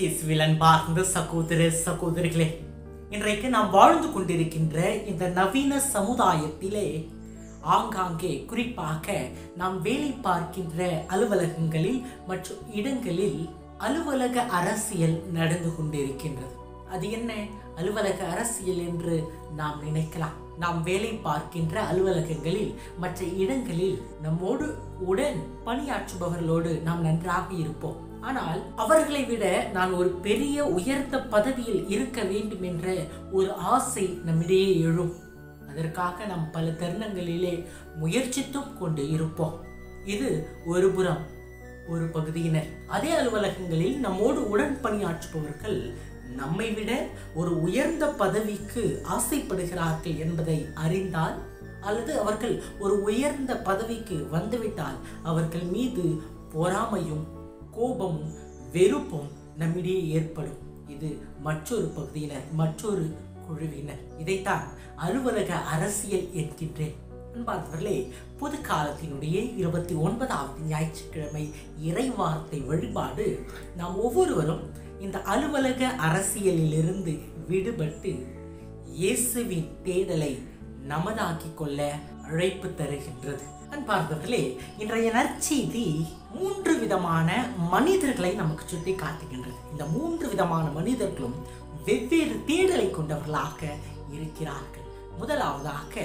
இயேசுவில் அன்பார்ந்த சகோதர சகோதரிகளே இன்றைக்கு நாம் வாழ்ந்து கொண்டிருக்கின்ற இந்த நவீன சமுதாயத்திலே ஆங்காங்கே குறிப்பாக நாம் வேலை பார்க்கின்ற அலுவலகங்களில் மற்றும் இடங்களில் அலுவலக அரசியல் நடந்து கொண்டிருக்கின்றது அது என்ன அலுவலக அரசியல் என்று நாம் நினைக்கலாம் நாம் வேலை பார்க்கின்ற அலுவலகங்களில் மற்ற இடங்களில் நம்மோடு உடன் பணியாற்றுபவர்களோடு நாம் நன்றாக இருப்போம் ஆனால் அவர்களை விட நான் ஒரு பெரிய உயர்ந்த பதவியில் இருக்க வேண்டும் என்ற ஒரு ஆசை நம்மிடையே எழும் அதற்காக நாம் பல தருணங்களிலே முயற்சித்தும் கொண்டு இருப்போம் இது ஒரு புறம் ஒரு பகுதியினர் அதே அலுவலகங்களில் நம்மோடு உடன் பணியாற்றுபவர்கள் நம்மை விட ஒரு உயர்ந்த பதவிக்கு ஆசைப்படுகிறார்கள் என்பதை அறிந்தால் அல்லது அவர்கள் ஒரு உயர்ந்த பதவிக்கு வந்துவிட்டால் அவர்கள் மீது பொறாமையும் கோபமும் வெறுப்பும் நம்மிடையே ஏற்படும் இது மற்றொரு பகுதியினர் மற்றொரு குழுவினர் இதைத்தான் அலுவலக அரசியல் என்கின்றேன் அன்பார்ந்தவர்களே பொது காலத்தினுடைய இருபத்தி ஒன்பதாவது ஞாயிற்றுக்கிழமை இறைவார்த்தை வழிபாடு நாம் ஒவ்வொருவரும் இந்த அலுவலக அரசியலிலிருந்து விடுபட்டு இயேசுவின் தேடலை நமதாக்கிக் கொள்ள அழைப்பு தருகின்றது அன்பார்ந்தவர்களே இன்றைய நற்செய்தி மூன்று விதமான மனிதர்களை நமக்கு சுட்டி காட்டுகின்றது இந்த மூன்று விதமான மனிதர்களும் வெவ்வேறு தேடலை கொண்டவர்களாக இருக்கிறார்கள் முதலாவதாக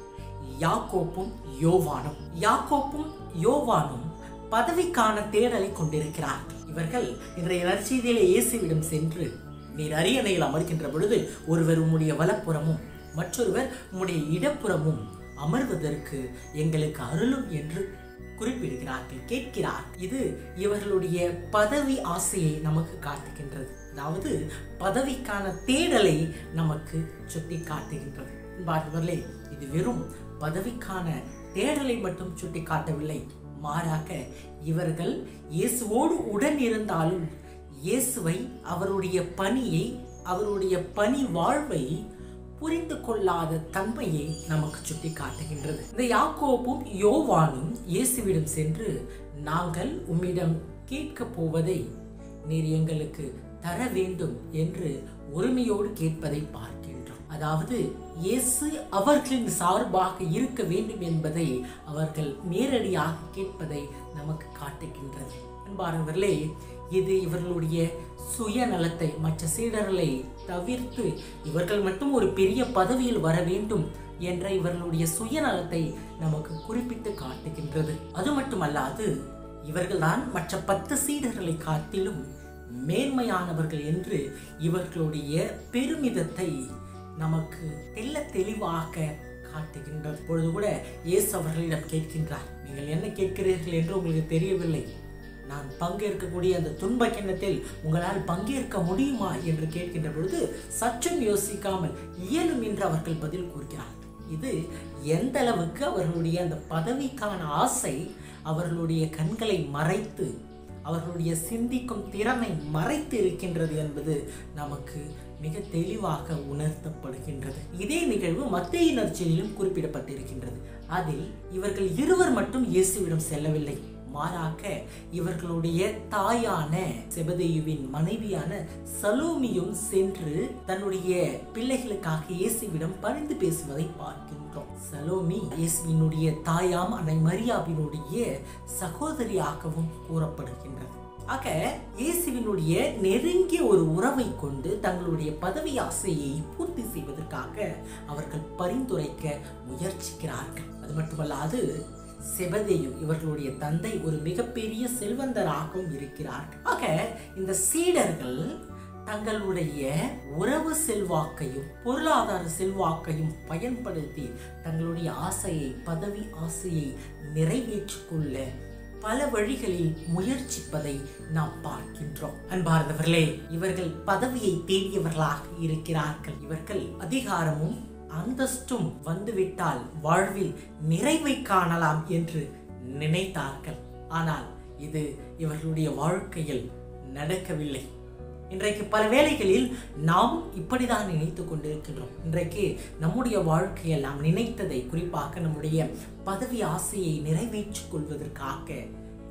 யாக்கோப்பும் யோவானும் யாக்கோப்பும் யோவானும் பதவிக்கான தேடலை கொண்டிருக்கிறார்கள் இவர்கள் இன்றைய நற்செய்தியிலே இயேசுவிடம் சென்று நீர் அரியணையில் அமர்கின்ற பொழுது ஒருவர் உம்முடைய வலப்புறமும் மற்றொருவர் உம்முடைய இடப்புறமும் அமர்வதற்கு எங்களுக்கு அருளும் என்று குறிப்பிடுகிறார்கள் கேட்கிறார் இது இவர்களுடைய பதவி ஆசையை நமக்கு காட்டுகின்றது அதாவது பதவிக்கான தேடலை நமக்கு சுட்டி காட்டுகின்றது பார்ப்பவர்களே இது வெறும் பதவிக்கான தேடலை மட்டும் சுட்டி காட்டவில்லை மாறாக இவர்கள் இயேசுவோடு உடன் இருந்தாலும் இயேசுவை அவருடைய பணியை அவருடைய பணி வாழ்வை புரிந்து கொள்ளாத தன்மையை நமக்கு சுட்டி காட்டுகின்றது இந்த யாக்கோப்பும் யோவானும் இயேசுவிடம் சென்று நாங்கள் உம்மிடம் கேட்க போவதை நீர் எங்களுக்கு தர வேண்டும் என்று உரிமையோடு கேட்பதை பார்க்கின்றோம் அதாவது இயேசு அவர்களின் சார்பாக இருக்க வேண்டும் என்பதை அவர்கள் நேரடியாக கேட்பதை நமக்கு காட்டுகின்றது அன்பானவர்களே இது இவர்களுடைய சுயநலத்தை மற்ற சீடர்களை தவிர்த்து இவர்கள் மட்டும் ஒரு பெரிய பதவியில் வர வேண்டும் என்ற இவர்களுடைய சுயநலத்தை நமக்கு குறிப்பிட்டு காட்டுகின்றது அது மட்டுமல்லாது இவர்கள்தான் மற்ற பத்து சீடர்களை காட்டிலும் மேன்மையானவர்கள் என்று இவர்களுடைய பெருமிதத்தை நமக்கு தெல்ல தெளிவாக காட்டுகின்றது பொழுது கூட இயேசு அவர்களிடம் கேட்கின்றார் நீங்கள் என்ன கேட்கிறீர்கள் என்று உங்களுக்கு தெரியவில்லை நான் பங்கேற்கக்கூடிய அந்த துன்ப கிண்ணத்தில் உங்களால் பங்கேற்க முடியுமா என்று கேட்கின்ற பொழுது சற்றும் யோசிக்காமல் இயலும் என்று அவர்கள் பதில் கூறுகிறார் இது எந்த அளவுக்கு அவர்களுடைய அந்த பதவிக்கான ஆசை அவர்களுடைய கண்களை மறைத்து அவர்களுடைய சிந்திக்கும் திறனை மறைத்து இருக்கின்றது என்பது நமக்கு மிக தெளிவாக உணர்த்தப்படுகின்றது இதே நிகழ்வு மத்திய நற்செய்தியிலும் குறிப்பிடப்பட்டிருக்கின்றது அதில் இவர்கள் இருவர் மட்டும் இயேசுவிடம் செல்லவில்லை மாறாக இவர்களுடைய தாயான செபதேயுவின் மனைவியான சலோமியும் சென்று தன்னுடைய பிள்ளைகளுக்காக இயேசுவிடம் பரிந்து பேசுவதை பார்க்கின்றோம் சலோமி இயேசுவினுடைய தாயாம் அன்னை மரியாவினுடைய சகோதரியாகவும் கூறப்படுகின்றது ஆக இயேசுவினுடைய நெருங்கிய ஒரு உறவை கொண்டு தங்களுடைய பதவி ஆசையை பூர்த்தி செய்வதற்காக அவர்கள் பரிந்துரைக்க முயற்சிக்கிறார்கள் அது மட்டுமல்லாது செபதேயு இவர்களுடைய தந்தை ஒரு மிகப்பெரிய செல்வந்தராகவும் இருக்கிறார்கள் ஆக இந்த சீடர்கள் தங்களுடைய உறவு செல்வாக்கையும் பொருளாதார செல்வாக்கையும் பயன்படுத்தி தங்களுடைய ஆசையை பதவி ஆசையை நிறைவேற்றிக் கொள்ள பல வழிகளில் முயற்சிப்பதை நாம் பார்க்கின்றோம் அன்பார்ந்தவர்களே இவர்கள் பதவியை தேடியவர்களாக இருக்கிறார்கள் இவர்கள் அதிகாரமும் அந்தஸ்தும் வந்துவிட்டால் வாழ்வில் நிறைவை காணலாம் என்று நினைத்தார்கள் ஆனால் இது இவர்களுடைய வாழ்க்கையில் நடக்கவில்லை இன்றைக்கு பல வேளைகளில் நாம் இப்படிதான் நினைத்து கொண்டிருக்கின்றோம் இன்றைக்கு நம்முடைய வாழ்க்கையில் நாம் நினைத்ததை குறிப்பாக நம்முடைய பதவி ஆசையை நிறைவேற்றிக் கொள்வதற்காக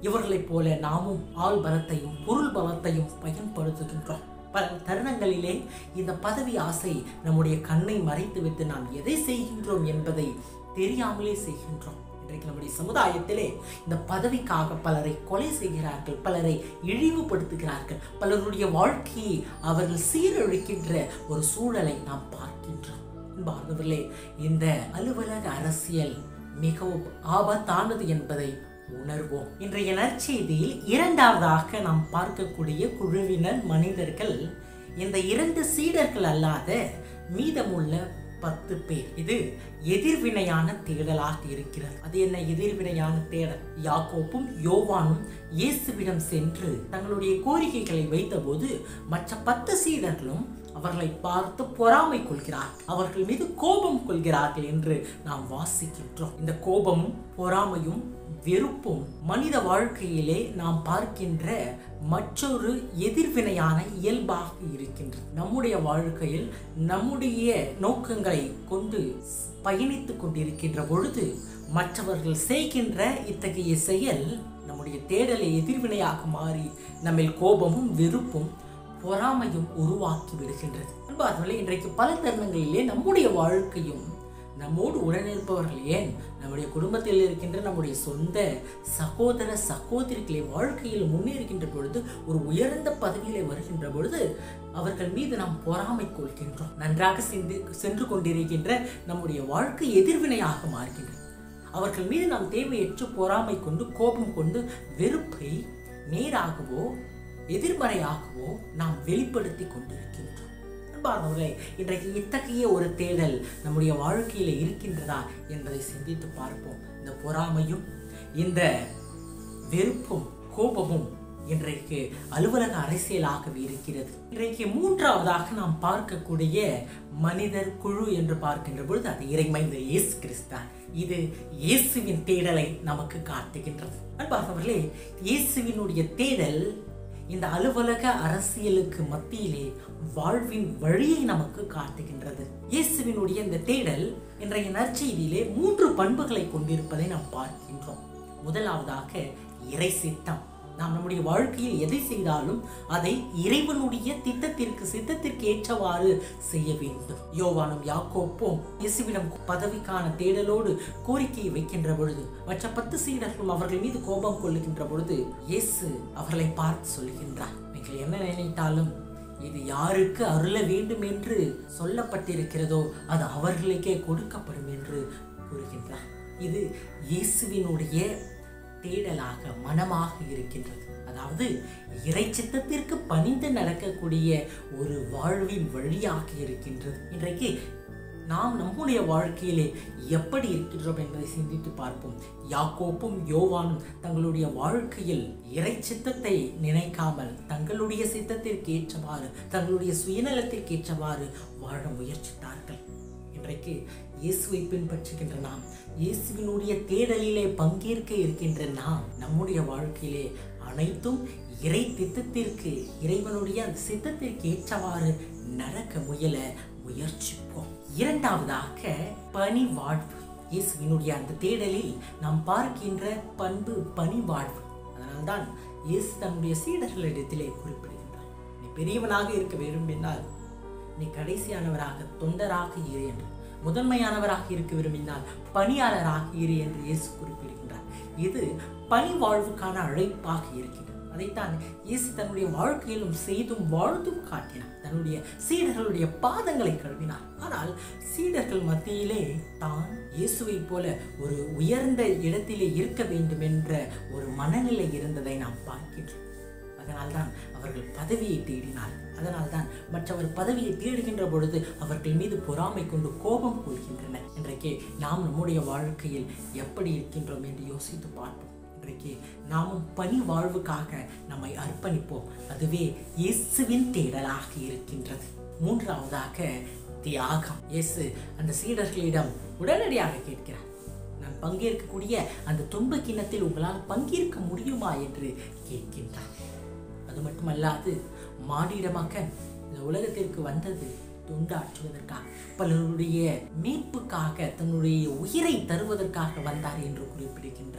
இவர்களைப் போல நாமும் ஆள் பலத்தையும் பொருள் பலத்தையும் பயன்படுத்துகின்றோம் பல தருணங்களிலே இந்த பதவி ஆசை நம்முடைய கண்ணை மறைத்துவிட்டு நாம் எதை செய்கின்றோம் என்பதை தெரியாமலே செய்கின்றோம் இன்றைக்கு நம்முடைய சமுதாயத்திலே இந்த பதவிக்காக பலரை கொலை செய்கிறார்கள் பலரை இழிவுபடுத்துகிறார்கள் பலருடைய வாழ்க்கையை அவர்கள் சீரழிக்கின்ற ஒரு சூழலை நாம் பார்க்கின்றோம் அன்பார்ந்தவர்களே இந்த அலுவலக அரசியல் மிகவும் ஆபத்தானது என்பதை உணர்வோம் இன்றைய நற்செய்தியில் இரண்டாவதாக நாம் பார்க்கக்கூடிய குழுவினர் மனிதர்கள் இந்த இரண்டு சீடர்கள் அல்லாத மீதமுள்ள பத்து பேர் இது எதிர்வினையான தேடலாக இருக்கிறது அது என்ன எதிர்வினையான தேடல் யாக்கோப்பும் யோவானும் இயேசுவிடம் சென்று தங்களுடைய கோரிக்கைகளை வைத்தபோது மற்ற பத்து சீடர்களும் அவர்களை பார்த்து பொறாமை கொள்கிறார் அவர்கள் மீது கோபம் கொள்கிறார்கள் என்று நாம் வாசிக்கின்றோம் இந்த கோபமும் பொறாமையும் வெறுப்பும் மனித வாழ்க்கையிலே நாம் பார்க்கின்ற மற்றொரு எதிர்வினையான இயல்பாக இருக்கின்றது நம்முடைய வாழ்க்கையில் நம்முடைய நோக்கங்களை கொண்டு பயணித்துக் கொண்டிருக்கின்ற பொழுது மற்றவர்கள் செய்கின்ற இத்தகைய செயல் நம்முடைய தேடலை எதிர்வினையாக மாறி நம்மில் கோபமும் வெறுப்பும் பொறாமையும் உருவாக்கி விடுகின்றது அன்பார்களே இன்றைக்கு பல தருணங்களிலே நம்முடைய வாழ்க்கையும் நம்மோடு உடனிருப்பவர்கள் ஏன் நம்முடைய குடும்பத்தில் இருக்கின்ற நம்முடைய சொந்த சகோதர சகோதரிகளை வாழ்க்கையில் முன்னேறுகின்ற பொழுது ஒரு உயர்ந்த பதவியிலே வருகின்ற பொழுது அவர்கள் மீது நாம் பொறாமை கொள்கின்றோம் நன்றாக சிந்தி சென்று கொண்டிருக்கின்ற நம்முடைய வாழ்க்கை எதிர்வினையாக மாறுகின்றது அவர்கள் மீது நாம் தேவையற்று பொறாமை கொண்டு கோபம் கொண்டு வெறுப்பை நேராகவோ எதிர்மறையாகவோ நாம் வெளிப்படுத்தி கொண்டிருக்கின்றோம் அன்பானவர்களே இன்றைக்கு இத்தகைய ஒரு தேடல் நம்முடைய வாழ்க்கையில இருக்கின்றதா என்பதை சிந்தித்து பார்ப்போம் இந்த பொறாமையும் இந்த வெறுப்பும் கோபமும் இன்றைக்கு அலுவலக அரசியலாகவே இருக்கிறது இன்றைக்கு மூன்றாவதாக நாம் பார்க்கக்கூடிய மனிதர் குழு என்று பார்க்கின்ற பொழுது அது இறைமைந்த இயேசு கிறிஸ்தான் இது இயேசுவின் தேடலை நமக்கு காட்டுகின்றது அன்பார்ந்தவர்களே இயேசுவினுடைய தேடல் இந்த அலுவலக அரசியலுக்கு மத்தியிலே வாழ்வின் வழியை நமக்கு காட்டுகின்றது இயேசுவினுடைய இந்த தேடல் இன்றைய நற்செய்தியிலே மூன்று பண்புகளை கொண்டிருப்பதை நாம் பார்க்கின்றோம் முதலாவதாக இறை சித்தம் நாம் நம்முடைய வாழ்க்கையில் எதை செய்தாலும் அதை இறைவனுடைய திட்டத்திற்கு சித்தத்திற்கு ஏற்றவாறு செய்ய வேண்டும் யோவானும் யாக்கோப்பும் இயேசுவிடம் பதவிக்கான தேடலோடு கோரிக்கையை வைக்கின்ற பொழுது மற்ற பத்து சீடர்களும் அவர்கள் மீது கோபம் கொள்ளுகின்ற பொழுது இயேசு அவர்களை பார்த்து சொல்கின்றார் நீங்கள் என்ன நினைத்தாலும் இது யாருக்கு அருள வேண்டும் என்று சொல்லப்பட்டிருக்கிறதோ அது அவர்களுக்கே கொடுக்கப்படும் என்று கூறுகின்றார் இது இயேசுவினுடைய தேடலாக மனமாக இருக்கின்றது அதாவது இறை சித்தத்திற்கு பணிந்து நடக்கக்கூடிய ஒரு வாழ்வின் வழியாக இருக்கின்றது இன்றைக்கு நாம் நம்முடைய வாழ்க்கையிலே எப்படி இருக்கின்றோம் என்பதை சிந்தித்து பார்ப்போம் யாக்கோப்பும் யோவானும் தங்களுடைய வாழ்க்கையில் இறை சித்தத்தை நினைக்காமல் தங்களுடைய சித்தத்திற்கு ஏற்றவாறு தங்களுடைய சுயநலத்திற்கு ஏற்றவாறு வாழ முயற்சித்தார்கள் இன்றைக்கு இயேசுவை பின்பற்றுகின்ற நாம் இயேசுவினுடைய தேடலிலே பங்கேற்க இருக்கின்ற நாம் நம்முடைய வாழ்க்கையிலே அனைத்தும் இறை திட்டத்திற்கு இறைவனுடைய அந்த சித்தத்திற்கு ஏற்றவாறு நடக்க முயல முயற்சிப்போம் இரண்டாவதாக பணி வாழ்வு இயேசுவினுடைய அந்த தேடலில் நாம் பார்க்கின்ற பண்பு பணி வாழ்வு அதனால்தான் இயேசு தன்னுடைய சீடர்களிடத்திலே குறிப்பிடுகின்றார் நீ பெரியவனாக இருக்க விரும்பினால் நீ கடைசியானவராக தொண்டராக இரு என்று முதன்மையானவராக இருக்க விரும்பினால் பணியாளராக இரு என்று இயேசு குறிப்பிடுகின்றார் இது பணி வாழ்வுக்கான அழைப்பாக இருக்கின்றது அதைத்தான் இயேசு தன்னுடைய வாழ்க்கையிலும் செய்தும் வாழ்ந்தும் காட்டினார் தன்னுடைய சீடர்களுடைய பாதங்களை கழுவினார் ஆனால் சீடர்கள் மத்தியிலே தான் இயேசுவை போல ஒரு உயர்ந்த இடத்திலே இருக்க வேண்டும் என்ற ஒரு மனநிலை இருந்ததை நாம் பார்க்கின்றோம் அதனால்தான் அவர்கள் பதவியை தேடினார் அதனால்தான் மற்றவர் பதவியை தேடுகின்ற பொழுது அவர்கள் மீது பொறாமை கொண்டு கோபம் கொள்கின்றனர் இன்றைக்கு நாம் நம்முடைய வாழ்க்கையில் எப்படி இருக்கின்றோம் என்று யோசித்து பார்ப்போம் இன்றைக்கு நாமும் பணி வாழ்வுக்காக நம்மை அர்ப்பணிப்போம் அதுவே இயேசுவின் தேடலாக இருக்கின்றது மூன்றாவதாக தியாகம் இயேசு அந்த சீடர்களிடம் உடனடியாக கேட்கிறார் நான் பங்கேற்கக்கூடிய அந்த துன்ப கிண்ணத்தில் உங்களால் பங்கேற்க முடியுமா என்று கேட்கின்றார் அது மட்டுமல்லாது மானிட மகன் இந்த உலகத்திற்கு வந்தது தொண்டாற்றுவதற்காக பலருடைய மீட்புக்காக தன்னுடைய உயிரை தருவதற்காக வந்தார் என்று குறிப்பிடுகின்றார்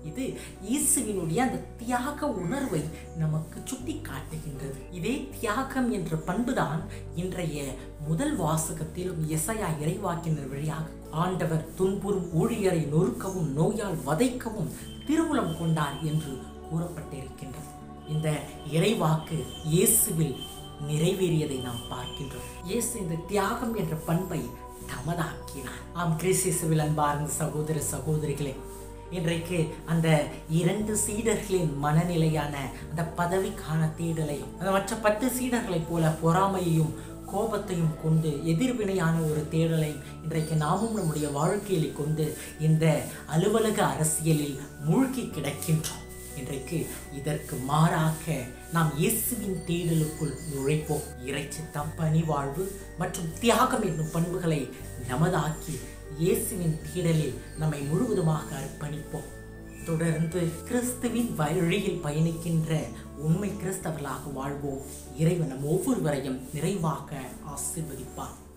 இது இயேசுவினுடைய அந்த தியாக உணர்வை நமக்கு சுட்டி காட்டுகின்றது இதே தியாகம் என்ற பண்புதான் இன்றைய முதல் வாசகத்திலும் எசையா இறைவாக்கினர் வழியாக ஆண்டவர் துன்புறும் ஊழியரை நொறுக்கவும் நோயால் வதைக்கவும் திருவுளம் கொண்டார் என்று கூறப்பட்டிருக்கின்றது இந்த இறைவாக்கு இயேசுவில் நிறைவேறியதை நாம் பார்க்கின்றோம் இயேசு இந்த தியாகம் என்ற பண்பை தமதாக்கினார் ஆம் கிறிஸ்துவில் அன்பார்ந்த சகோதர சகோதரிகளே இன்றைக்கு அந்த இரண்டு சீடர்களின் மனநிலையான அந்த பதவிக்கான தேடலையும் அந்த மற்ற பத்து சீடர்களைப் போல பொறாமையையும் கோபத்தையும் கொண்டு எதிர்வினையான ஒரு தேடலை இன்றைக்கு நாமும் நம்முடைய வாழ்க்கையில் கொண்டு இந்த அலுவலக அரசியலில் மூழ்கி கிடக்கின்றோம் இன்றைக்கு இதற்கு மாறாக நாம் இயேசுவின் தேடலுக்குள் நுழைப்போம் இறைச்சித்தம் பணிவாழ்வு மற்றும் தியாகம் என்னும் பண்புகளை நமதாக்கி இயேசுவின் தேடலில் நம்மை முழுவதுமாக அர்ப்பணிப்போம் தொடர்ந்து கிறிஸ்துவின் வழியில் பயணிக்கின்ற உண்மை கிறிஸ்தவர்களாக வாழ்வோம் இறைவன் நம் ஒவ்வொருவரையும் நிறைவாக ஆசீர்வதிப்பார்